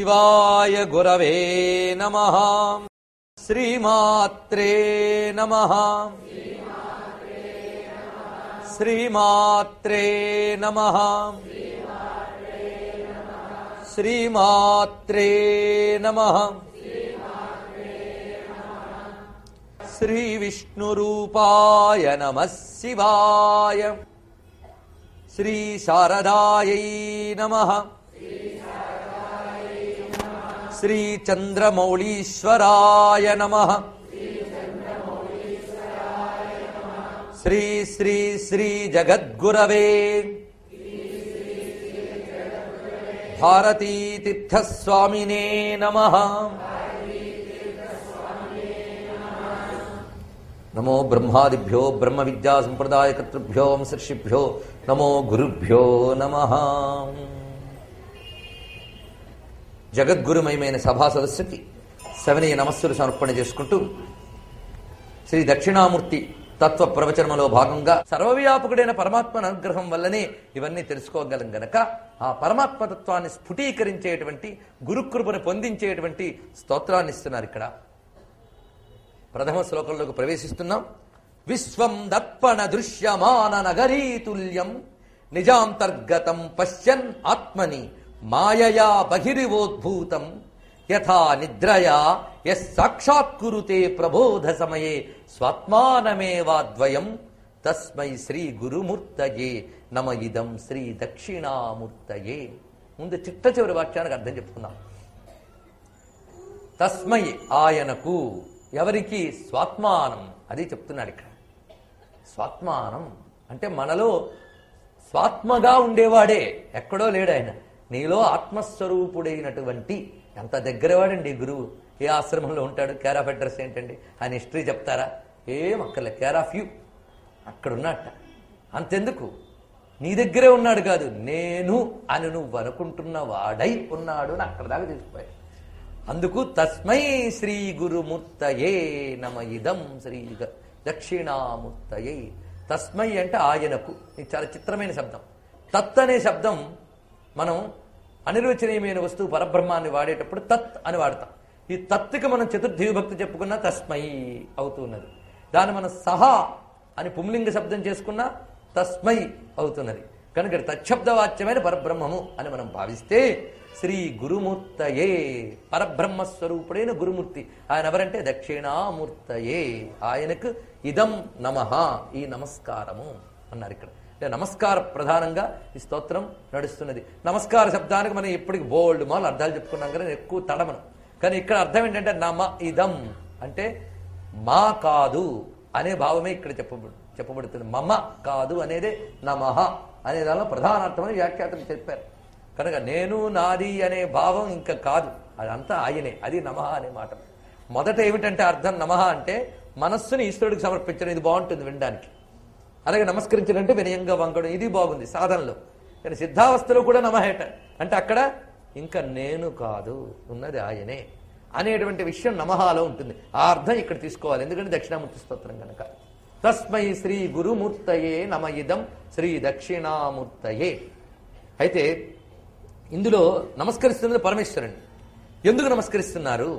శివాయ గురవే నమ శ్రీమాత్రే నమ శ్రీమాత్రే నమ శ్రీమాత్రే నమ శ్రీవిష్ణురూపాయ నమ శివాయ శ్రీ శారదాయై నమ శ్రీ చంద్రమౌళీశ్వరాయ నమ శ్రీ శ్రీ శ్రీ జగద్గురవే భారతీతీర్థస్వామినే నమ నమో బ్రహ్మాదిభ్యో బ్రహ్మ విద్యా సంప్రదాయకర్తృభ్యో వంశర్షిభ్యో నమో గురుభ్యో నమ జగద్గురుమయమైన సభా సదస్సుకి సవినయ నమస్సులు సమర్పణ చేసుకుంటూ శ్రీ దక్షిణామూర్తి తత్వ ప్రవచనములో భాగంగా సర్వవ్యాపకుడైన పరమాత్మ అనుగ్రహం వల్లనే ఇవన్నీ తెలుసుకోగలం గనక ఆ పరమాత్మ తత్వాన్ని స్ఫుటీకరించేటువంటి గురుకృపను పొందించేటువంటి స్తోత్రాన్ని ఇస్తున్నారు ఇక్కడ ప్రథమ శ్లోకంలోకి ప్రవేశిస్తున్నాం విశ్వం దర్పణ దృశ్యమాన నగరీతుల్యం నిజాంతర్గతం పశ్యన్ ఆత్మని మాయయా బహిరివోద్భూతం యథా నిద్రయా ఎస్ సాక్షాత్కురుతే ప్రబోధ సమయే స్వాత్మానమేవాద్వయం తస్మై శ్రీ గురుమూర్తయే నమ ఇదం శ్రీ దక్షిణామూర్తయే ముందు చిట్ట చివరి వాక్యానికి అర్థం చెప్పుకుందాం తస్మై ఆయనకు ఎవరికి స్వాత్మానం అది చెప్తున్నాడు ఇక్కడ స్వాత్మానం అంటే మనలో స్వాత్మగా ఉండేవాడే ఎక్కడో లేడు ఆయన నీలో ఆత్మస్వరూపుడైనటువంటి ఎంత దగ్గరవాడండి గురువు ఏ ఆశ్రమంలో ఉంటాడు కేర్ ఆఫ్ అడ్రస్ ఏంటండి ఆయన హిస్టరీ చెప్తారా ఏం అక్కర్లే కేర్ ఆఫ్ యూ అక్కడ ఉన్నట్ట అంతెందుకు నీ దగ్గరే ఉన్నాడు కాదు నేను అని నువ్వు అనుకుంటున్న వాడై ఉన్నాడు అని అక్కడ దాకా తీసుకుపోయాడు అందుకు తస్మై శ్రీ గురుమూర్తయే నమ ఇదం శ్రీ గ- దక్షిణామూర్తయే తస్మై అంటే ఆయనకు ఇది చాలా చిత్రమైన శబ్దం తత్ అనే శబ్దం మనం అనిర్వచనీయమైన వస్తువు పరబ్రహ్మాన్ని వాడేటప్పుడు తత్ అని వాడతాం ఈ తత్తుకి మనం చతుర్థి విభక్తి చెప్పుకున్నా తస్మై అవుతున్నది దాన్ని మనం సహా అని పుంలింగ శబ్దం చేసుకున్నా తస్మై అవుతున్నది కనుక తచ్చబ్దవాచ్యమైన పరబ్రహ్మము అని మనం భావిస్తే శ్రీ గురుమూర్తయే పరబ్రహ్మ స్వరూపుడైన గురుమూర్తి ఆయన ఎవరంటే దక్షిణామూర్తయే ఆయనకు ఇదం నమః ఈ నమస్కారము అన్నారు ఇక్కడ అంటే నమస్కార ప్రధానంగా ఈ స్తోత్రం నడుస్తున్నది నమస్కార శబ్దానికి మనం ఎప్పటికి బోల్డ్ మాల్ అర్థాలు చెప్పుకున్నాం కదా ఎక్కువ తడమను కానీ ఇక్కడ అర్థం ఏంటంటే నమ ఇదం అంటే మా కాదు అనే భావమే ఇక్కడ చెప్పబడు చెప్పబడుతుంది మమ కాదు అనేదే నమః అనే దానిలో ప్రధానార్థమని వ్యాఖ్యాతలు చెప్పారు కనుక నేను నాది అనే భావం ఇంకా కాదు అదంతా ఆయనే అది నమః అనే మాట మొదట ఏమిటంటే అర్థం నమః అంటే మనస్సుని ఈశ్వరుడికి సమర్పించడం ఇది బాగుంటుంది వినడానికి అలాగే నమస్కరించడం అంటే వినయంగా వంకడం ఇది బాగుంది సాధనలో కానీ సిద్ధావస్థలో కూడా నమహేట అంటే అక్కడ ఇంకా నేను కాదు ఉన్నది ఆయనే అనేటువంటి విషయం నమహాలో ఉంటుంది ఆ అర్థం ఇక్కడ తీసుకోవాలి ఎందుకంటే దక్షిణామూర్తి స్తోత్రం కనుక తస్మై శ్రీ గురుమూర్తయే నమ ఇదం శ్రీ దక్షిణామూర్తయే అయితే ఇందులో నమస్కరిస్తున్నది పరమేశ్వరుని ఎందుకు నమస్కరిస్తున్నారు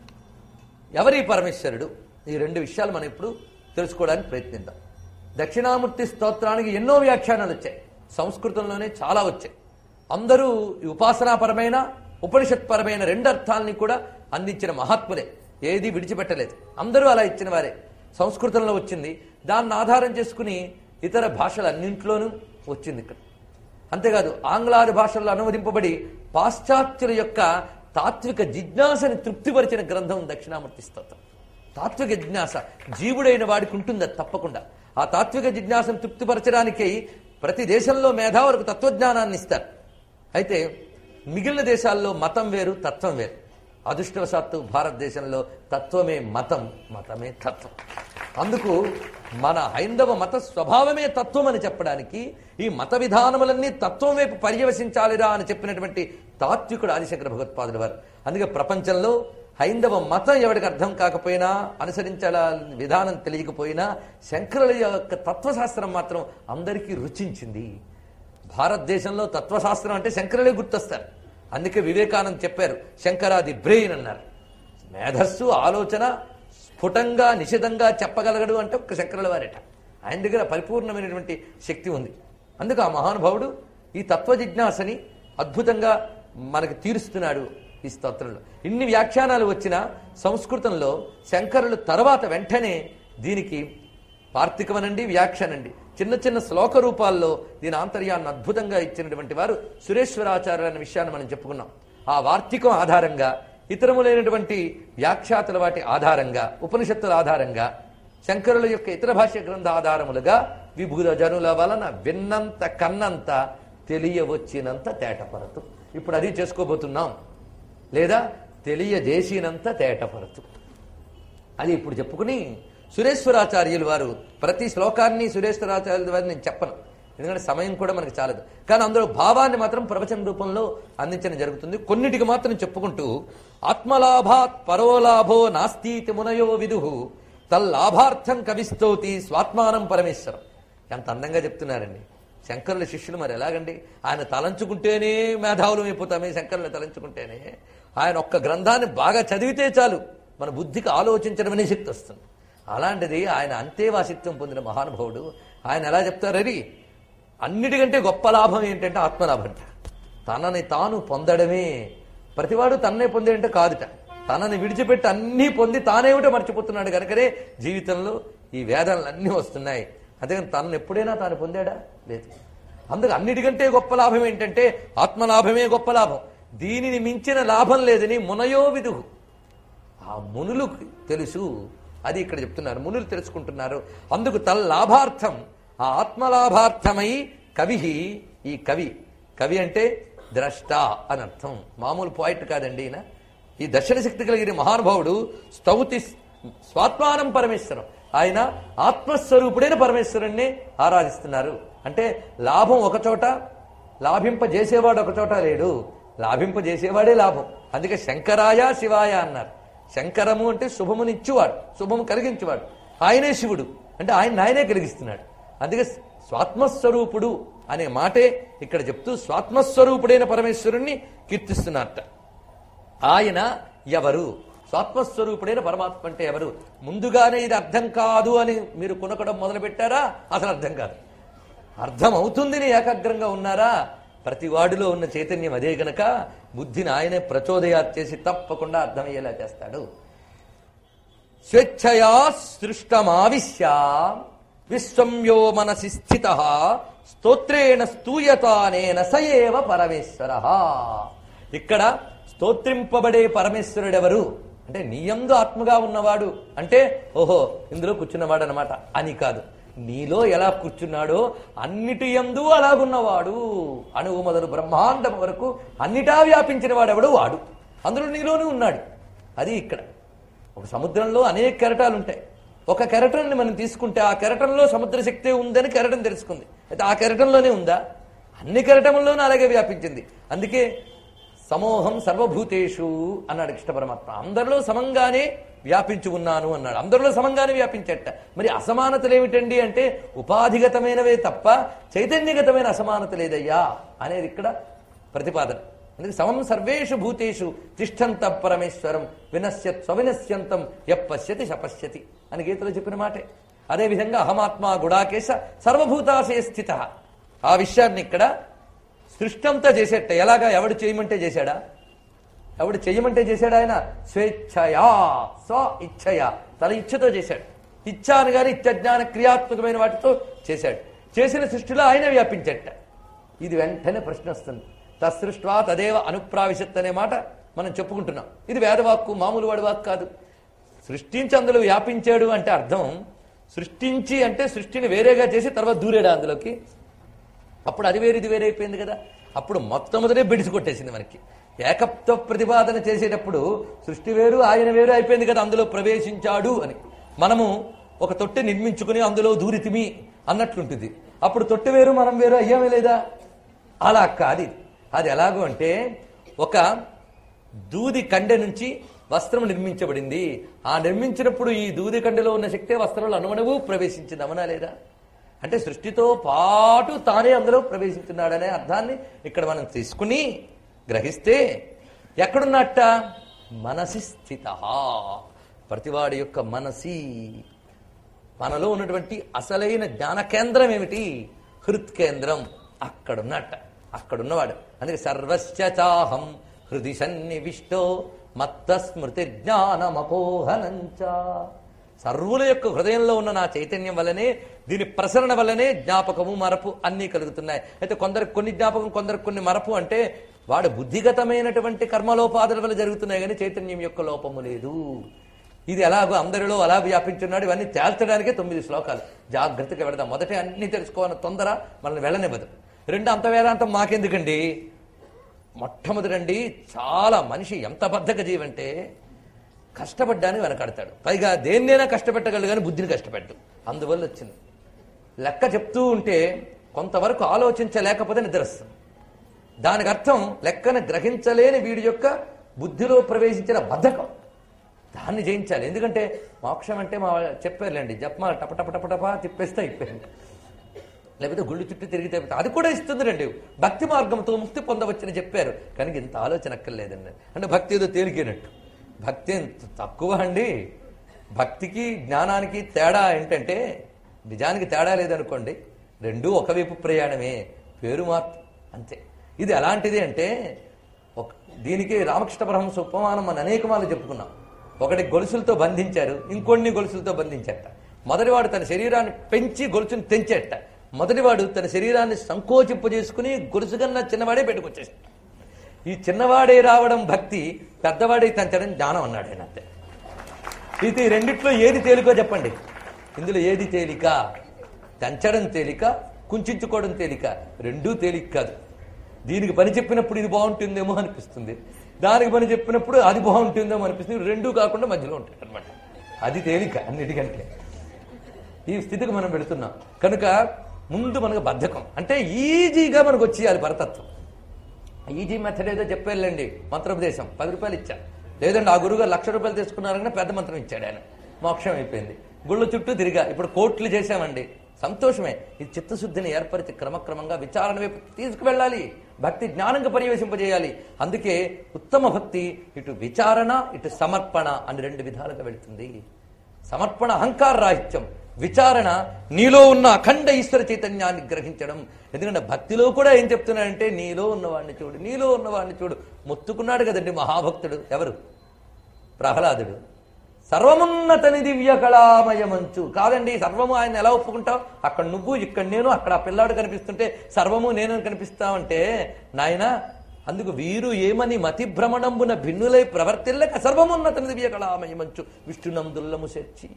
ఎవరి పరమేశ్వరుడు ఈ రెండు విషయాలు మనం ఇప్పుడు తెలుసుకోవడానికి ప్రయత్నిద్దాం దక్షిణామూర్తి స్తోత్రానికి ఎన్నో వ్యాఖ్యానాలు వచ్చాయి సంస్కృతంలోనే చాలా వచ్చాయి అందరూ ఈ ఉపాసనాపరమైన ఉపనిషత్పరమైన రెండు అర్థాలని కూడా అందించిన మహాత్ములే ఏది విడిచిపెట్టలేదు అందరూ అలా ఇచ్చిన వారే సంస్కృతంలో వచ్చింది దాన్ని ఆధారం చేసుకుని ఇతర భాషలన్నింటిలోనూ వచ్చింది ఇక్కడ అంతేకాదు ఆంగ్లాది భాషల్లో అనువదింపబడి పాశ్చాత్యుల యొక్క తాత్విక జిజ్ఞాసని తృప్తిపరిచిన గ్రంథం దక్షిణామూర్తి స్తోత్రం తాత్విక జిజ్ఞాస జీవుడైన వాడికి ఉంటుంది అది తప్పకుండా ఆ తాత్విక జిజ్ఞాసను తృప్తిపరచడానికి ప్రతి దేశంలో మేధావులకు తత్వజ్ఞానాన్ని ఇస్తారు అయితే మిగిలిన దేశాల్లో మతం వేరు తత్వం వేరు అదృష్టవశాత్తు భారతదేశంలో తత్వమే మతం మతమే తత్వం అందుకు మన హైందవ మత స్వభావమే తత్వం అని చెప్పడానికి ఈ మత విధానములన్నీ తత్వం వైపు పర్యవసించాలిరా అని చెప్పినటువంటి తాత్వికుడు ఆదిశంకర భగవత్పాదుల వారు అందుకే ప్రపంచంలో హైందవ మతం ఎవరికి అర్థం కాకపోయినా అనుసరించాల విధానం తెలియకపోయినా శంకరుల యొక్క తత్వశాస్త్రం మాత్రం అందరికీ రుచించింది భారతదేశంలో తత్వశాస్త్రం అంటే శంకరులే గుర్తొస్తారు అందుకే వివేకానంద్ చెప్పారు శంకరాది బ్రెయిన్ అన్నారు మేధస్సు ఆలోచన స్ఫుటంగా నిశితంగా చెప్పగలగడు అంటే ఒక్క శంకరుల వారేట ఆయన దగ్గర పరిపూర్ణమైనటువంటి శక్తి ఉంది అందుకు ఆ మహానుభావుడు ఈ తత్వ జిజ్ఞాసని అద్భుతంగా మనకు తీరుస్తున్నాడు ఈ స్తోత్రంలో ఇన్ని వ్యాఖ్యానాలు వచ్చినా సంస్కృతంలో శంకరులు తర్వాత వెంటనే దీనికి పార్థికమనండి వ్యాఖ్యానండి చిన్న చిన్న శ్లోక రూపాల్లో దీని ఆంతర్యాన్ని అద్భుతంగా ఇచ్చినటువంటి వారు సురేశ్వరాచార్యులు అనే విషయాన్ని మనం చెప్పుకున్నాం ఆ వార్తికం ఆధారంగా ఇతరములైనటువంటి వ్యాఖ్యాతుల వాటి ఆధారంగా ఉపనిషత్తుల ఆధారంగా శంకరుల యొక్క ఇతర భాష్య గ్రంథ ఆధారములుగా విభూత జనుల వలన విన్నంత కన్నంత తెలియవచ్చినంత తేటపరతు ఇప్పుడు అది చేసుకోబోతున్నాం లేదా తెలియజేసినంత తేటపరతు అది ఇప్పుడు చెప్పుకుని సురేశ్వరాచార్యులు వారు ప్రతి శ్లోకాన్ని సురేశ్వరాచార్యుల వారిని నేను చెప్పను ఎందుకంటే సమయం కూడా మనకి చాలదు కానీ అందులో భావాన్ని మాత్రం ప్రవచన రూపంలో అందించడం జరుగుతుంది కొన్నిటికి మాత్రం చెప్పుకుంటూ ఆత్మలాభాత్ పరోలాభో నాస్తీతి మునయో విదుహు తల్లాభార్థం కవిస్తోతి స్వాత్మానం పరమేశ్వరం ఎంత అందంగా చెప్తున్నారండి శంకరుల శిష్యులు మరి ఎలాగండి ఆయన తలంచుకుంటేనే మేధావులు అయిపోతామే శంకరులు తలంచుకుంటేనే ఆయన ఒక్క గ్రంథాన్ని బాగా చదివితే చాలు మన బుద్ధికి ఆలోచించడం అనే శక్తి వస్తుంది అలాంటిది ఆయన అంతేవాసిత్వం పొందిన మహానుభావుడు ఆయన ఎలా చెప్తారని అన్నిటికంటే గొప్ప లాభం ఏంటంటే ఆత్మలాభం అంట తనని తాను పొందడమే ప్రతివాడు తన్నే పొందేంటే కాదుట తనని విడిచిపెట్టి అన్నీ పొంది తానేమిటో మర్చిపోతున్నాడు కనుకనే జీవితంలో ఈ వేదనలు అన్నీ వస్తున్నాయి అంతేగాని తనను ఎప్పుడైనా తాను పొందాడా లేదు అందుకు అన్నిటికంటే గొప్ప లాభం ఏంటంటే ఆత్మలాభమే గొప్ప లాభం దీనిని మించిన లాభం లేదని మునయో విదుహు ఆ మునులు తెలుసు అది ఇక్కడ చెప్తున్నారు మునులు తెలుసుకుంటున్నారు అందుకు తల్లాభార్థం ఆ ఆత్మలాభార్థమై కవి ఈ కవి కవి అంటే ద్రష్ట అని అర్థం మామూలు పాయింట్ కాదండి ఈయన ఈ దర్శన శక్తి కలిగిన మహానుభావుడు స్తౌతి స్వాత్మానం పరమేశ్వరం ఆయన ఆత్మస్వరూపుడైన పరమేశ్వరుణ్ణి ఆరాధిస్తున్నారు అంటే లాభం ఒక చోట లాభింపజేసేవాడు ఒక చోట లేడు లాభింపజేసేవాడే లాభం అందుకే శంకరాయ శివాయ అన్నారు శంకరము అంటే శుభమునిచ్చువాడు శుభము కలిగించువాడు ఆయనే శివుడు అంటే ఆయన ఆయనే కలిగిస్తున్నాడు అందుకే స్వాత్మస్వరూపుడు అనే మాటే ఇక్కడ చెప్తూ స్వాత్మస్వరూపుడైన పరమేశ్వరుణ్ణి కీర్తిస్తున్నట్ట ఆయన ఎవరు స్వాత్మస్వరూపుడైన పరమాత్మ అంటే ఎవరు ముందుగానే ఇది అర్థం కాదు అని మీరు కొనకడం మొదలు పెట్టారా అసలు అర్థం కాదు అర్థం అవుతుందని ఏకాగ్రంగా ఉన్నారా ప్రతి వాడిలో ఉన్న చైతన్యం అదే గనక బుద్ధిని ఆయనే ప్రచోదయాత్ చేసి తప్పకుండా అర్థమయ్యేలా చేస్తాడు స్వేచ్ఛయా సృష్టమావిశ్య విశ్వంయో మనసి స్థిత స్తోత్రేణ స్తూయతానేన సయేవ పరమేశ్వర ఇక్కడ స్తోత్రింపబడే పరమేశ్వరుడెవరు అంటే నీయందు ఆత్మగా ఉన్నవాడు అంటే ఓహో ఇందులో కూర్చున్నవాడు అనమాట అని కాదు నీలో ఎలా కూర్చున్నాడో అన్నిటి ఎందు అలాగున్నవాడు అణువు మొదలు బ్రహ్మాండం వరకు అన్నిటా వ్యాపించిన వాడెవడు వాడు అందులో నీలోనే ఉన్నాడు అది ఇక్కడ ఒక సముద్రంలో అనేక కెరటాలు ఉంటాయి ఒక కెరటాన్ని మనం తీసుకుంటే ఆ కెరటంలో సముద్ర శక్తి ఉందని కెరటం తెలుసుకుంది అయితే ఆ కెరటంలోనే ఉందా అన్ని కెరటంలోనూ అలాగే వ్యాపించింది అందుకే సమూహం సర్వభూతేషు అన్నాడు కృష్ణ పరమాత్మ అందరిలో సమంగానే వ్యాపించి ఉన్నాను అన్నాడు అందరిలో సమంగానే వ్యాపించట మరి అసమానతలు ఏమిటండి అంటే ఉపాధిగతమైనవే తప్ప చైతన్యగతమైన అసమానత లేదయ్యా అనేది ఇక్కడ ప్రతిపాదన అందుకే సమం సర్వేషు భూతేషు తిష్టంత పరమేశ్వరం వినశ్యత్ స్వవినశ్యంతం ఎప్పశ్యతి శపశ్యతి అని గీతలో చెప్పిన మాటే అదేవిధంగా అహమాత్మా గుడాకేశ సర్వభూతాశయ స్థిత ఆ విషయాన్ని ఇక్కడ సృష్టంతా చేసేట ఎలాగా ఎవడు చేయమంటే చేశాడా ఎవడు చెయ్యమంటే చేశాడు ఆయన స్వేచ్ఛయా స్వ ఇచ్ఛయా తన ఇచ్ఛతో చేశాడు ఇచ్ఛ అనగానే ఇత్యజ్ఞాన క్రియాత్మకమైన వాటితో చేశాడు చేసిన సృష్టిలో ఆయన వ్యాపించట ఇది వెంటనే ప్రశ్న వస్తుంది తసృష్ట్వా తదేవ అనుప్రావిశత్ అనే మాట మనం చెప్పుకుంటున్నాం ఇది వేదవాక్కు మామూలు వాడి వాక్కు కాదు సృష్టించి అందులో వ్యాపించాడు అంటే అర్థం సృష్టించి అంటే సృష్టిని వేరేగా చేసి తర్వాత దూరేడా అందులోకి అప్పుడు అది వేరు ఇది వేరే అయిపోయింది కదా అప్పుడు మొట్టమొదటే బిడిసి కొట్టేసింది మనకి ఏకత్వ ప్రతిపాదన చేసేటప్పుడు సృష్టి వేరు ఆయన వేరు అయిపోయింది కదా అందులో ప్రవేశించాడు అని మనము ఒక తొట్టె నిర్మించుకుని అందులో దూరితిమి అన్నట్లుంటుంది అప్పుడు తొట్టె వేరు మనం వేరు అయ్యామే లేదా అలా కాదు ఇది. అది ఎలాగో అంటే ఒక దూది కండె నుంచి వస్త్రం నిర్మించబడింది ఆ నిర్మించినప్పుడు ఈ దూది కండెలో ఉన్న శక్తే వస్త్రంలో అనుమణవు ప్రవేశించింది అవునా లేదా అంటే సృష్టితో పాటు తానే అందులో ప్రవేశించున్నాడనే అర్థాన్ని ఇక్కడ మనం తీసుకుని గ్రహిస్తే ఎక్కడున్నట్ట మనసి స్థిత ప్రతివాడి యొక్క మనసి మనలో ఉన్నటువంటి అసలైన జ్ఞాన కేంద్రం ఏమిటి హృత్ కేంద్రం అక్కడున్నట్ట అక్కడున్నవాడు అందుకే సర్వస్య చాహం హృది సన్నివిష్టో మత్త స్మృతి జ్ఞానమపోహనంచ సర్వుల యొక్క హృదయంలో ఉన్న నా చైతన్యం వల్లనే దీని ప్రసరణ వల్లనే జ్ఞాపకము మరపు అన్నీ కలుగుతున్నాయి అయితే కొందరికి కొన్ని జ్ఞాపకం కొందరికి కొన్ని మరపు అంటే వాడు బుద్ధిగతమైనటువంటి కర్మలోపాదుల వల్ల జరుగుతున్నాయి కానీ చైతన్యం యొక్క లోపము లేదు ఇది ఎలాగో అందరిలో అలా వ్యాపించున్నాడు ఇవన్నీ తేల్చడానికే తొమ్మిది శ్లోకాలు జాగ్రత్తగా వెళదాం మొదట అన్ని తెలుసుకోవాలని తొందర మనల్ని వెళ్ళనివ్వదు రెండు అంత వేదాంతం మాకెందుకండి మొట్టమొదటండి చాలా మనిషి ఎంత బద్ధక జీవంటే కష్టపడ్డానికి వెనకాడతాడు పైగా దేన్నైనా కష్టపెట్టగలడు కానీ బుద్ధిని కష్టపెట్టు అందువల్ల వచ్చింది లెక్క చెప్తూ ఉంటే కొంతవరకు ఆలోచించలేకపోతే నిద్ర వస్తుంది దానికి అర్థం లెక్కను గ్రహించలేని వీడి యొక్క బుద్ధిలో ప్రవేశించిన బద్ధకం దాన్ని జయించాలి ఎందుకంటే మోక్షం అంటే మా వాళ్ళు చెప్పారులేండి జపమాల టప టప టప టప తిప్పేస్తే అయిపోయింది లేకపోతే గుళ్ళు చుట్టూ తిరిగితే అయిపోతుంది. అది కూడా ఇస్తుంది రండి భక్తి మార్గంతో ముక్తి పొందవచ్చని చెప్పారు కానీ ఇంత ఆలోచన అక్కర్లేదండి అంటే భక్తి ఏదో తేలికేనట్టు భక్తి ఏం తక్కువ అండి భక్తికి జ్ఞానానికి తేడా ఏంటంటే నిజానికి తేడా లేదనుకోండి రెండూ ఒకవైపు ప్రయాణమే పేరు మార్పు అంతే ఇది ఎలాంటిది అంటే ఒక దీనికి రామకృష్ణ పరమహంస ఉపమానం మన అనేక మార్లు చెప్పుకున్నాం ఒకటి గొలుసులతో బంధించారు ఇంకొన్ని గొలుసులతో బంధించట మొదటివాడు తన శరీరాన్ని పెంచి గొలుసుని తెంచేట మొదటివాడు తన శరీరాన్ని సంకోచింపజేసుకుని గొలుసు కన్నా చిన్నవాడే పెట్టుకొచ్చేసాడు ఈ చిన్నవాడే రావడం భక్తి పెద్దవాడే తెంచడం జ్ఞానం అన్నాడు ఆయన అంతే ఇది ఈ రెండిట్లో ఏది తేలికో చెప్పండి ఇందులో ఏది తేలిక తెంచడం తేలిక కుంచుకోవడం తేలిక రెండూ తేలిక కాదు దీనికి పని చెప్పినప్పుడు ఇది బాగుంటుందేమో అనిపిస్తుంది దానికి పని చెప్పినప్పుడు అది బాగుంటుందేమో అనిపిస్తుంది రెండూ కాకుండా మధ్యలో ఉంటుంది అనమాట అది తేలిక అన్నిటికంటే ఈ స్థితికి మనం వెళుతున్నాం కనుక ముందు మనకు బద్ధకం అంటే ఈజీగా మనకు వచ్చేయాలి పరతత్వం ఈజీ మెథడ్ ఏదో చెప్పారులేండి మంత్రోపదేశం పది రూపాయలు ఇచ్చా లేదండి ఆ గురుగారు లక్ష రూపాయలు తీసుకున్నారని పెద్ద మంత్రం ఇచ్చాడు ఆయన మోక్షం అయిపోయింది గుళ్ళ చుట్టూ తిరిగా ఇప్పుడు కోట్లు చేశామండి సంతోషమే ఈ చిత్తశుద్ధిని ఏర్పరిచి క్రమక్రమంగా విచారణ వైపు తీసుకువెళ్ళాలి భక్తి జ్ఞానంగా పర్యవేశింపజేయాలి అందుకే ఉత్తమ భక్తి ఇటు విచారణ ఇటు సమర్పణ అని రెండు విధాలుగా వెళుతుంది సమర్పణ అహంకార రాహిత్యం విచారణ నీలో ఉన్న అఖండ ఈశ్వర చైతన్యాన్ని గ్రహించడం ఎందుకంటే భక్తిలో కూడా ఏం చెప్తున్నాడంటే నీలో ఉన్నవాడిని చూడు నీలో ఉన్నవాడిని చూడు మొత్తుకున్నాడు కదండి మహాభక్తుడు ఎవరు ప్రహ్లాదుడు సర్వమున్నతని దివ్య కళామయ మంచు కాదండి సర్వము ఆయన ఎలా ఒప్పుకుంటావు అక్కడ నువ్వు ఇక్కడ నేను అక్కడ ఆ పిల్లాడు కనిపిస్తుంటే సర్వము నేను కనిపిస్తావంటే నాయన అందుకు వీరు ఏమని మతి భ్రమణంబున భిన్నులై ప్రవర్తిల్లక సర్వమున్నతని దివ్య కళామయ మంచు విష్ణునందుల్లము సెర్చి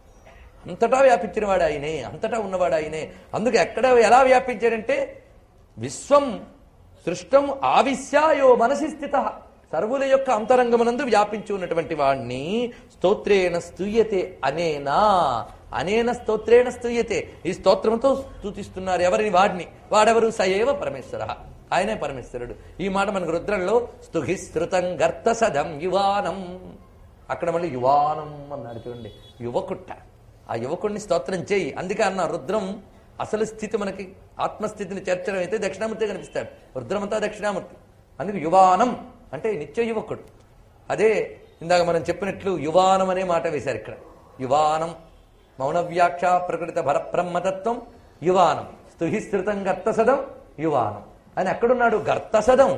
అంతటా వ్యాపించినవాడు ఆయనే అంతటా ఉన్నవాడు ఆయనే అందుకు ఎక్కడ ఎలా వ్యాపించాడంటే విశ్వం సృష్టం ఆవిశ్యాయో మనసి స్థిత సర్వుల యొక్క అంతరంగమునందు వ్యాపించి ఉన్నటువంటి వాణ్ణి స్తోత్రేణ స్తూయతే అనేనా అనేన స్తోత్రేణ స్తూయతే ఈ స్తోత్రంతో స్తుతిస్తున్నారు ఎవరిని వాడిని వాడెవరు సయేవ పరమేశ్వర ఆయనే పరమేశ్వరుడు ఈ మాట మనకు రుద్రంలో స్తుహి శ్రుతం గర్త సదం యువానం అక్కడ మళ్ళీ యువానం అన్నాడు చూడండి యువకుట్ట ఆ యువకుడిని స్తోత్రం చేయి అందుకే అన్న రుద్రం అసలు స్థితి మనకి ఆత్మస్థితిని చేర్చడం అయితే దక్షిణామూర్తి కనిపిస్తాడు రుద్రమంతా దక్షిణామూర్తి అందుకు యువానం అంటే నిత్య యువకుడు అదే ఇందాక మనం చెప్పినట్లు యువానం అనే మాట వేశారు ఇక్కడ యువానం మౌన వ్యాఖ్య ప్రకృత భరబ్రహ్మతత్వం యువానం స్తుహిస్తృతం గర్తసదం యువానం ఆయన ఎక్కడున్నాడు గర్తసదం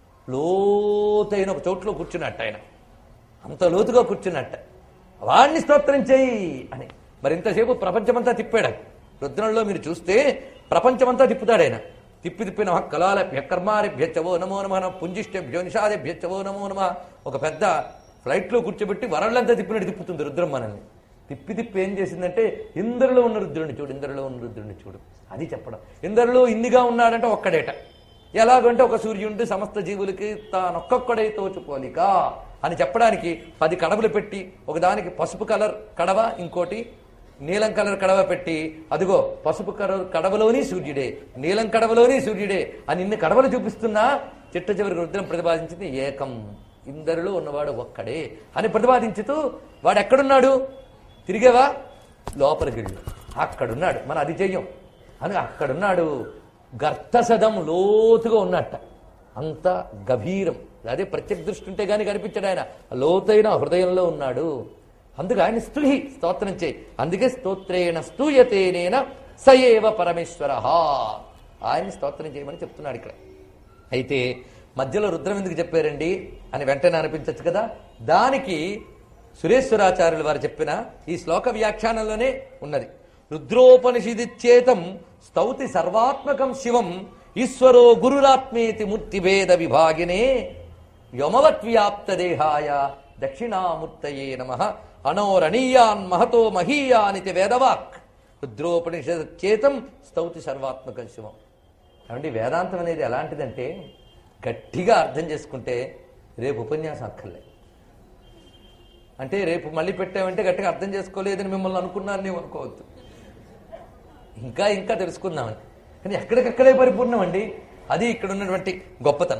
లోతైన ఒక చోట్లో కూర్చున్నట్టు ఆయన అంత లోతుగా కూర్చున్నట్ట వాణ్ణి స్తోత్రం చేయి అని మరి ఇంతసేపు ప్రపంచమంతా తిప్పాడు రుద్రంలో మీరు చూస్తే ప్రపంచమంతా తిప్పుతాడు ఆయన తిప్పి తిప్పిన కళాలభ్య కర్మారిభ్యచ్చవో నమో నమ పుంజిష్టభ్యో నిషాదిభ్యచ్చవో నమో నమ ఒక పెద్ద ఫ్లైట్లో కూర్చోబెట్టి వరళ్ళంతా తిప్పినట్టు తిప్పుతుంది రుద్రం మనల్ని తిప్పి తిప్పి ఏం చేసిందంటే ఇందరిలో ఉన్న రుద్రుడిని చూడు ఇందరిలో ఉన్న రుద్రుడిని చూడు అది చెప్పడం ఇందరిలో ఇన్నిగా ఉన్నాడంటే ఒక్కడేట ఎలాగంటే ఒక సూర్యుడు సమస్త జీవులకి తానొక్కొక్కడై తోచుకోలిక అని చెప్పడానికి పది కడవలు పెట్టి ఒకదానికి పసుపు కలర్ కడవ ఇంకోటి నీలం కలర్ కడవ పెట్టి అదిగో పసుపు కలర్ కడవలోని సూర్యుడే నీలం కడవలోని సూర్యుడే అని ఇన్ని కడవలు చూపిస్తున్నా చిట్ట చివరికి రుద్రం ప్రతిపాదించింది ఏకం ఇందరిలో ఉన్నవాడు ఒక్కడే అని ప్రతిపాదించుతూ వాడు ఎక్కడున్నాడు తిరిగేవా లోపలికి వెళ్ళు అక్కడున్నాడు మన అది చెయ్యం అని అక్కడున్నాడు గర్తసదం లోతుగా ఉన్నట్ట అంత గభీరం అదే ప్రత్యక్ష దృష్టి ఉంటే గాని కనిపించాడు ఆయన లోతైన హృదయంలో ఉన్నాడు అందుకు ఆయన స్తుహి స్తోత్రం చేయి అందుకే స్తోత్రేణ స్తూయతేనేన సయేవ పరమేశ్వర ఆయన స్తోత్రం చేయమని చెప్తున్నాడు ఇక్కడ అయితే మధ్యలో రుద్రం ఎందుకు చెప్పారండి అని వెంటనే అనిపించచ్చు కదా దానికి సురేశ్వరాచార్యులు వారు చెప్పిన ఈ శ్లోక వ్యాఖ్యానంలోనే ఉన్నది రుద్రోపనిషిదిచ్చేతం స్తౌతి సర్వాత్మకం శివం ఈశ్వరో గురురాత్మేతి మూర్తిభేద విభాగినే వ్యోమవత్వ్యాప్త దేహాయ దక్షిణామూర్తయే నమ అనోరణీయాన్ మహతో మహీయానితి వేదవాక్ రుద్రోపనిషచేతం స్తౌతి సర్వాత్మకం శివం ఏమండి వేదాంతం అనేది ఎలాంటిదంటే గట్టిగా అర్థం చేసుకుంటే రేపు ఉపన్యాసం అక్కర్లే అంటే రేపు మళ్ళీ పెట్టామంటే గట్టిగా అర్థం చేసుకోలేదని మిమ్మల్ని అనుకున్నాను నేను అనుకోవద్దు ఇంకా ఇంకా తెలుసుకుందామని కానీ ఎక్కడికక్కడే పరిపూర్ణం అండి అది ఇక్కడ ఉన్నటువంటి గొప్పతనం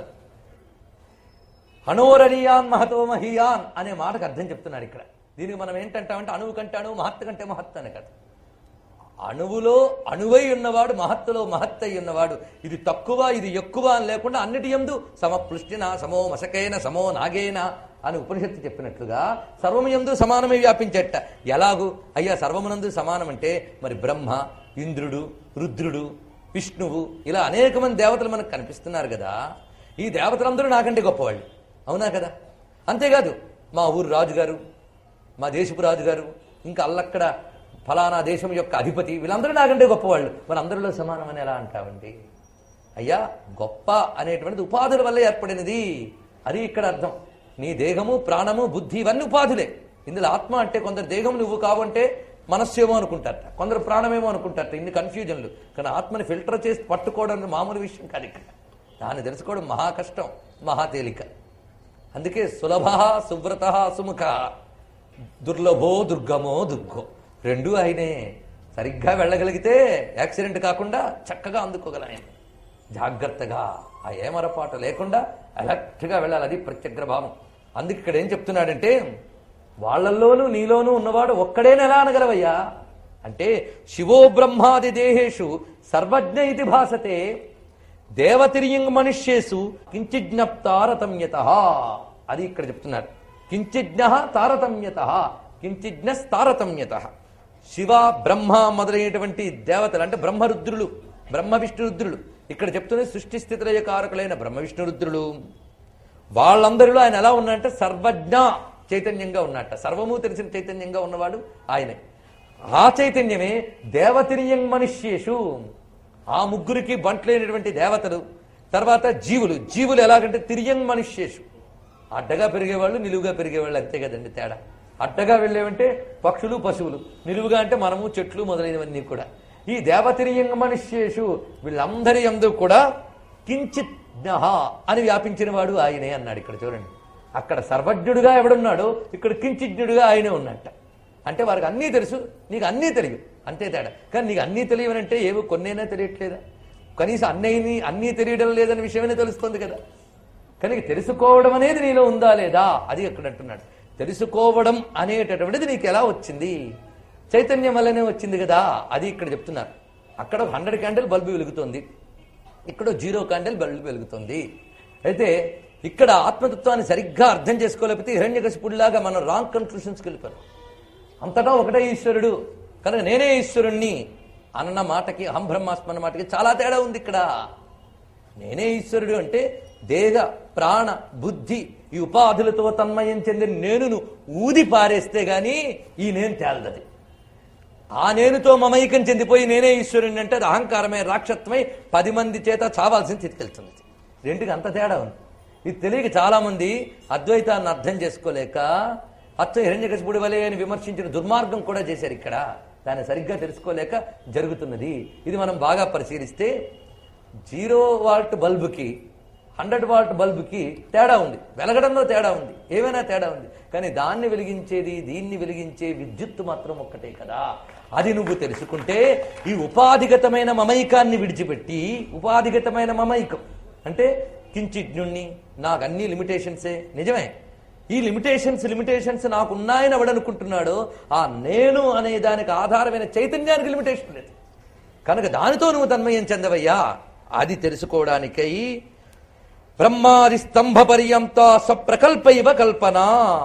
అణోరణీయాన్ మహతో మహీయాన్ అనే మాటకు అర్థం చెప్తున్నాడు ఇక్కడ దీనికి మనం ఏంటంటామంటే అణువు కంటే అణువు మహత్తు కంటే మహత్తు అనే కదా అణువులో అణువై ఉన్నవాడు మహత్తులో మహత్తై ఉన్నవాడు ఇది తక్కువ ఇది ఎక్కువ అని లేకుండా అన్నిటి ఎందు సమపృష్టిన సమో మసకైన సమో నాగేన అని ఉపనిషత్తు చెప్పినట్లుగా సర్వము ఎందు సమానమే వ్యాపించేట ఎలాగు అయ్యా సర్వమునందు సమానం అంటే మరి బ్రహ్మ ఇంద్రుడు రుద్రుడు విష్ణువు ఇలా అనేక మంది దేవతలు మనకు కనిపిస్తున్నారు కదా ఈ దేవతలందరూ నాకంటే గొప్పవాళ్ళు అవునా కదా అంతేకాదు మా ఊరు రాజుగారు మా దేశపు రాజుగారు ఇంకా అల్లక్కడ ఫలానా దేశం యొక్క అధిపతి వీళ్ళందరూ నాకంటే గొప్పవాళ్ళు మరి అందరిలో సమానమని ఎలా అంటామండి అయ్యా గొప్ప అనేటువంటిది ఉపాధుల వల్ల ఏర్పడినది అది ఇక్కడ అర్థం నీ దేహము ప్రాణము బుద్ధి ఇవన్నీ ఉపాధులే ఇందులో ఆత్మ అంటే కొందరు దేహం నువ్వు కావంటే మనస్సు ఏమో అనుకుంటారట కొందరు ప్రాణమేమో అనుకుంటారట ఇన్ని కన్ఫ్యూజన్లు కానీ ఆత్మని ఫిల్టర్ చేసి పట్టుకోవడం మామూలు విషయం కాదు ఇక్కడ దాన్ని తెలుసుకోవడం మహా కష్టం మహా తేలిక అందుకే సులభ సువ్రత సుముఖ దుర్లభో దుర్గమో దుర్గో రెండూ ఆయనే సరిగ్గా వెళ్ళగలిగితే యాక్సిడెంట్ కాకుండా చక్కగా అందుకోగల ఆయన జాగ్రత్తగా ఆ ఏమరపాటు లేకుండా అలర్ట్గా వెళ్ళాలి అది ప్రత్యగ్రభావం అందుకే ఇక్కడ ఏం చెప్తున్నాడంటే వాళ్ళల్లోనూ నీలోనూ ఉన్నవాడు ఒక్కడేనా ఎలా అనగలవయ్యా అంటే శివో బ్రహ్మాది దేహేషు సర్వజ్ఞ ఇది భాసతే దేవతిరియంగ్ మనుష్యేసు కించిజ్ఞ తారతమ్యత అది ఇక్కడ చెప్తున్నారు కించిజ్ఞ తారతమ్యత కించిజ్ఞ తారతమ్యత శివ బ్రహ్మ మొదలైనటువంటి దేవతలు అంటే బ్రహ్మరుద్రులు బ్రహ్మ విష్ణురుద్రులు ఇక్కడ చెప్తున్న సృష్టి స్థితిలయ కారకులైన బ్రహ్మ విష్ణురుద్రులు వాళ్ళందరిలో ఆయన ఎలా ఉన్నాడంటే సర్వజ్ఞ చైతన్యంగా ఉన్నట్ట సర్వము తెలిసిన చైతన్యంగా ఉన్నవాడు ఆయనే ఆ చైతన్యమే దేవతిరియం మనుష్యేషు ఆ ముగ్గురికి బంట్లైనటువంటి దేవతలు తర్వాత జీవులు జీవులు ఎలాగంటే తిరియం మనుష్యేషు అడ్డగా పెరిగేవాళ్ళు నిలువుగా పెరిగేవాళ్ళు అంతే కదండి తేడా అడ్డగా వెళ్ళేవంటే పక్షులు పశువులు నిలువుగా అంటే మనము చెట్లు మొదలైనవన్నీ కూడా ఈ దేవతిరియంగ మనుష్యేషు వీళ్ళందరి ఎందు కూడా కించిత్ జ్ఞః అని వ్యాపించిన వాడు ఆయనే అన్నాడు ఇక్కడ చూడండి అక్కడ సర్వజ్ఞుడుగా ఎవడున్నాడో ఇక్కడ కించిజ్ఞుడుగా ఆయనే ఉన్నట్ట అంటే వారికి అన్నీ తెలుసు నీకు అన్నీ తెలియదు అంతే తేడా కానీ నీకు అన్నీ తెలియవనంటే ఏవో కొన్నైనా తెలియట్లేదా కనీసం అన్నయ్యని అన్నీ తెలియడం లేదనే విషయమైనా తెలుస్తుంది కదా కనుక తెలుసుకోవడం అనేది నీలో ఉందా లేదా అది అక్కడ అంటున్నాడు తెలుసుకోవడం అనేటటువంటిది నీకు ఎలా వచ్చింది చైతన్యం వల్లనే వచ్చింది కదా అది ఇక్కడ చెప్తున్నారు అక్కడ హండ్రెడ్ క్యాండిల్ బల్బు వెలుగుతుంది ఇక్కడ జీరో క్యాండిల్ బల్బు వెలుగుతుంది అయితే ఇక్కడ ఆత్మతత్వాన్ని సరిగ్గా అర్థం చేసుకోలేకపోతే హిరణ్యకశిపుడిలాగా మనం రాంగ్ కన్క్లూషన్స్కి వెళ్ళిపోయాం అంతటా ఒకటే ఈశ్వరుడు కనుక నేనే ఈశ్వరుణ్ణి అన్న మాటకి అహం బ్రహ్మాస్మ అన్న మాటకి చాలా తేడా ఉంది ఇక్కడ నేనే ఈశ్వరుడు అంటే దేహ ప్రాణ బుద్ధి ఈ ఉపాధులతో తన్మయం చెందిన నేనును ఊది పారేస్తే గాని ఈ నేను తేలదది ఆ నేనుతో మమైకం చెందిపోయి నేనే ఈశ్వరుని అంటే అది అహంకారమే రాక్షత్వమై పది మంది చేత చావాల్సిన స్థితికెళ్తుంది రెండుకి అంత తేడా ఉంది ఇది తెలియక చాలా మంది అద్వైతాన్ని అర్థం చేసుకోలేక అచ్చం హిరణ్యకశిపుడి వలె అని విమర్శించిన దుర్మార్గం కూడా చేశారు ఇక్కడ దాన్ని సరిగ్గా తెలుసుకోలేక జరుగుతున్నది ఇది మనం బాగా పరిశీలిస్తే జీరో వాల్ట్ బల్బుకి హండ్రెడ్ వాల్ట్ బల్బుకి తేడా ఉంది వెలగడంలో తేడా ఉంది ఏమైనా తేడా ఉంది కానీ దాన్ని వెలిగించేది దీన్ని వెలిగించే విద్యుత్తు మాత్రం ఒక్కటే కదా అది నువ్వు తెలుసుకుంటే ఈ ఉపాధిగతమైన మమైకాన్ని విడిచిపెట్టి ఉపాధిగతమైన మమైకం అంటే కించిజ్ఞుణ్ణి నాకు అన్ని లిమిటేషన్సే నిజమే ఈ లిమిటేషన్స్ లిమిటేషన్స్ నాకు ఉన్నాయని ఎవడనుకుంటున్నాడో ఆ నేను అనే దానికి ఆధారమైన చైతన్యానికి లిమిటేషన్ లేదు కనుక దానితో నువ్వు తన్మయం చెందవయ్యా అది తెలుసుకోవడానికై బ్రహ్మాది స్తంభ పర్యంత స్వప్రకల్ప ఇవ కల్పన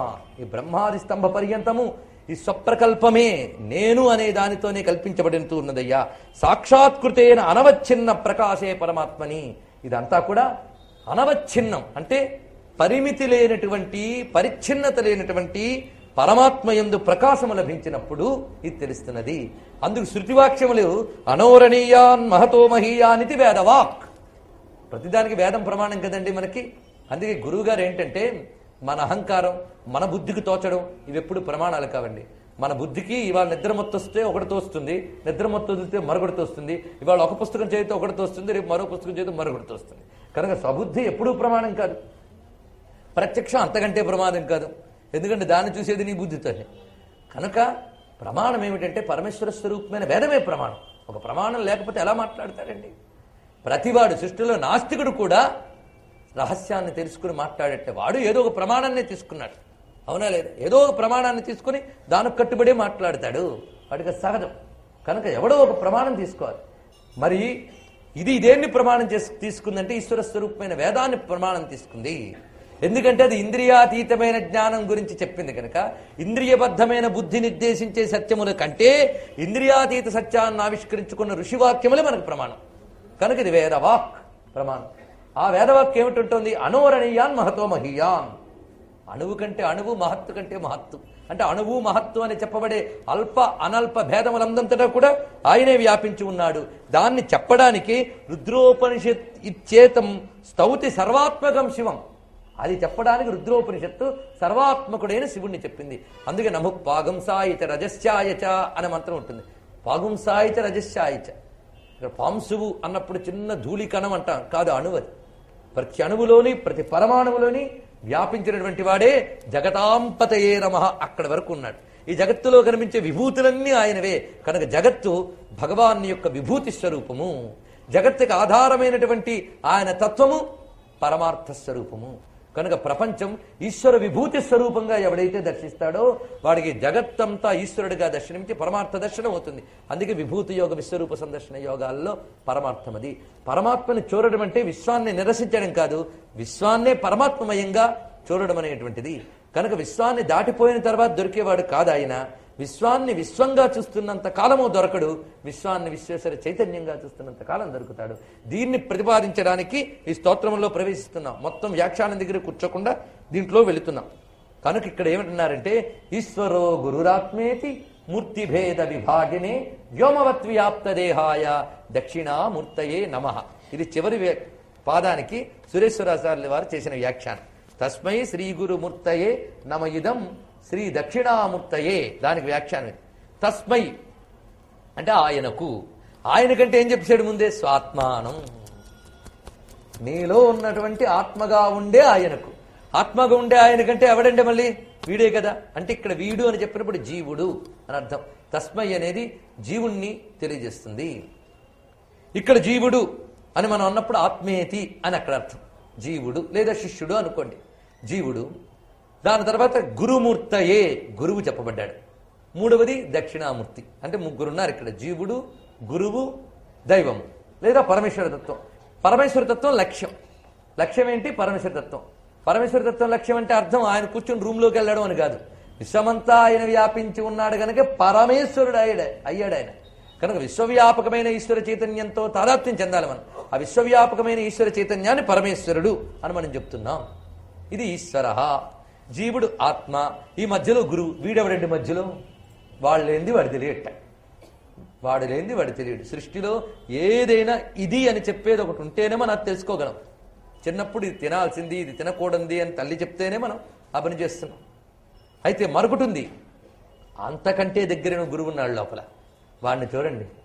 ఈ బ్రహ్మాది స్తంభ పర్యంతము ఈ స్వప్రకల్పమే నేను అనే దానితోనే కల్పించబడుతూ ఉన్నదయ్యా సాక్షాత్కృతైన అనవచ్ఛిన్న ప్రకాశే పరమాత్మని ఇదంతా కూడా అనవచ్ఛిన్నం అంటే పరిమితి లేనటువంటి పరిచ్ఛిన్నత లేనటువంటి పరమాత్మ యందు ప్రకాశము లభించినప్పుడు ఇది తెలుస్తున్నది అందుకు శృతివాక్యములు అనోరణీయాన్ మహతో మహీయానితి వేదవాక్ ప్రతిదానికి వేదం ప్రమాణం కదండి మనకి అందుకే గురువు గారు ఏంటంటే మన అహంకారం మన బుద్ధికి తోచడం ఇవి ఎప్పుడు ప్రమాణాలు కావండి మన బుద్ధికి ఇవాళ నిద్ర మొత్తం వస్తే ఒకటి తోస్తుంది నిద్ర మొత్తం వదిలితే మరొకటి తోస్తుంది ఇవాళ ఒక పుస్తకం చదివితే ఒకటి తోస్తుంది రేపు మరో పుస్తకం చదివితే మరొకటి తోస్తుంది కనుక స్వబుద్ధి ఎప్పుడూ ప్రమాణం కాదు ప్రత్యక్షం అంతకంటే ప్రమాదం కాదు ఎందుకంటే దాన్ని చూసేది నీ బుద్ధితోనే కనుక ప్రమాణం ఏమిటంటే పరమేశ్వర స్వరూపమైన వేదమే ప్రమాణం ఒక ప్రమాణం లేకపోతే ఎలా మాట్లాడతాడండి ప్రతివాడు సృష్టిలో నాస్తికుడు కూడా రహస్యాన్ని తెలుసుకుని మాట్లాడేట వాడు ఏదో ఒక ప్రమాణాన్ని తీసుకున్నాడు అవునా లేదా ఏదో ఒక ప్రమాణాన్ని తీసుకుని దానికి కట్టుబడే మాట్లాడతాడు వాడికి అది సహజం కనుక ఎవడో ఒక ప్రమాణం తీసుకోవాలి మరి ఇది ఇదేన్ని ప్రమాణం చేసి తీసుకుందంటే ఈశ్వర స్వరూపమైన వేదాన్ని ప్రమాణం తీసుకుంది ఎందుకంటే అది ఇంద్రియాతీతమైన జ్ఞానం గురించి చెప్పింది కనుక ఇంద్రియబద్ధమైన బుద్ధి నిర్దేశించే సత్యముల కంటే ఇంద్రియాతీత సత్యాన్ని ఆవిష్కరించుకున్న ఋషివాక్యములే మనకు ప్రమాణం కనుక ఇది వేదవాక్ ప్రమాణం ఆ వేదవాక్ ఏమిటుంటుంది అనోరణీయాన్ మహతో మహీయాన్ అణువు కంటే అణువు మహత్తు కంటే మహత్తు అంటే అణువు మహత్తు అని చెప్పబడే అల్ప అనల్ప భేదములందంతటా కూడా ఆయనే వ్యాపించి ఉన్నాడు దాన్ని చెప్పడానికి రుద్రోపనిషత్ ఇచ్చేతం స్తౌతి సర్వాత్మకం శివం అది చెప్పడానికి రుద్రోపనిషత్తు సర్వాత్మకుడైన శివుణ్ణి చెప్పింది అందుకే నము పాగంసాయిచ రజస్యాయచ అనే మంత్రం ఉంటుంది పాగుంసాయిచ రజస్యాయచ ఇక్కడ పాంసువు అన్నప్పుడు చిన్న ధూళి కణం అంటాం కాదు అణువది ప్రతి అణువులోని ప్రతి పరమాణువులోని వ్యాపించినటువంటి వాడే జగతాంపతయే నమ అక్కడి వరకు ఉన్నాడు ఈ జగత్తులో కనిపించే విభూతులన్నీ ఆయనవే కనుక జగత్తు భగవాన్ యొక్క విభూతి స్వరూపము జగత్తుకు ఆధారమైనటువంటి ఆయన తత్వము పరమార్థ స్వరూపము కనుక ప్రపంచం ఈశ్వర విభూతి స్వరూపంగా ఎవడైతే దర్శిస్తాడో వాడికి జగత్తంతా ఈశ్వరుడిగా దర్శనమించి పరమార్థ దర్శనం అవుతుంది అందుకే విభూతి యోగ విశ్వరూప సందర్శన యోగాల్లో పరమార్థం అది పరమాత్మని చూడడం అంటే విశ్వాన్ని నిరసించడం కాదు విశ్వాన్నే పరమాత్మమయంగా చూడడం అనేటువంటిది కనుక విశ్వాన్ని దాటిపోయిన తర్వాత దొరికేవాడు కాదు ఆయన విశ్వాన్ని విశ్వంగా చూస్తున్నంత కాలము దొరకడు విశ్వాన్ని విశ్వేశ్వర చైతన్యంగా చూస్తున్నంత కాలం దొరుకుతాడు దీన్ని ప్రతిపాదించడానికి ఈ స్తోత్రంలో ప్రవేశిస్తున్నాం మొత్తం వ్యాఖ్యానం దగ్గర కూర్చోకుండా దీంట్లో వెళుతున్నాం కనుక ఇక్కడ ఏమంటున్నారంటే ఈశ్వరో గురురాత్మేతి మూర్తిభేద విభాగినే వ్యోమవత్ వ్యాప్త దేహాయ దక్షిణామూర్తయే నమ ఇది చివరి వ్య- పాదానికి సురేశ్వరాచార్యుల వారు చేసిన వ్యాఖ్యానం తస్మై శ్రీ గురుమూర్తయే నమ ఇదం శ్రీ దక్షిణామూర్తయే దానికి వ్యాఖ్యానం ఇది. తస్మై అంటే ఆయనకు ఆయనకంటే ఏం చెప్పాడు ముందే స్వాత్మానం నీలో ఉన్నటువంటి ఆత్మగా ఉండే ఆయనకు ఆత్మగా ఉండే ఆయన కంటే ఎవడంటే మళ్ళీ వీడే కదా అంటే ఇక్కడ వీడు అని చెప్పినప్పుడు జీవుడు అని అర్థం తస్మై అనేది జీవుణ్ణి తెలియజేస్తుంది ఇక్కడ జీవుడు అని మనం అన్నప్పుడు ఆత్మేతి అని అక్కడ అర్థం జీవుడు లేదా శిష్యుడు అనుకోండి జీవుడు దాని తర్వాత గురుమూర్తయే గురువు చెప్పబడ్డాడు మూడవది దక్షిణామూర్తి అంటే ముగ్గురు ఉన్నారు ఇక్కడ జీవుడు గురువు దైవము లేదా పరమేశ్వర తత్వం పరమేశ్వర తత్వం లక్ష్యం లక్ష్యం ఏంటి పరమేశ్వర తత్వం పరమేశ్వర తత్వం లక్ష్యం అంటే అర్థం ఆయన కూర్చొని రూమ్లోకి వెళ్ళడం అని కాదు విశ్వమంతా ఆయన వ్యాపించి ఉన్నాడు కనుక పరమేశ్వరుడు అయ్యాడు అయ్యాడు ఆయన కనుక విశ్వవ్యాపకమైన ఈశ్వర చైతన్యంతో తాదాత్మ్యం చెందాలి మనం ఆ విశ్వవ్యాపకమైన ఈశ్వర చైతన్యాన్ని పరమేశ్వరుడు అని మనం చెప్తున్నాం ఇది ఈశ్వర జీవుడు ఆత్మ ఈ మధ్యలో గురువు వీడెవడండి మధ్యలో వాళ్ళు లేనిది వాడు తెలియట వాడు లేనిది వాడు తెలియడు సృష్టిలో ఏదైనా ఇది అని చెప్పేది ఒకటి ఉంటేనే మనం అది తెలుసుకోగలం చిన్నప్పుడు ఇది తినాల్సింది ఇది తినకూడదు అని తల్లి చెప్తేనే మనం ఆ పని చేస్తున్నాం అయితే మరొకటి ఉంది అంతకంటే దగ్గరైన గురువు ఉన్నాడు లోపల వాడిని చూడండి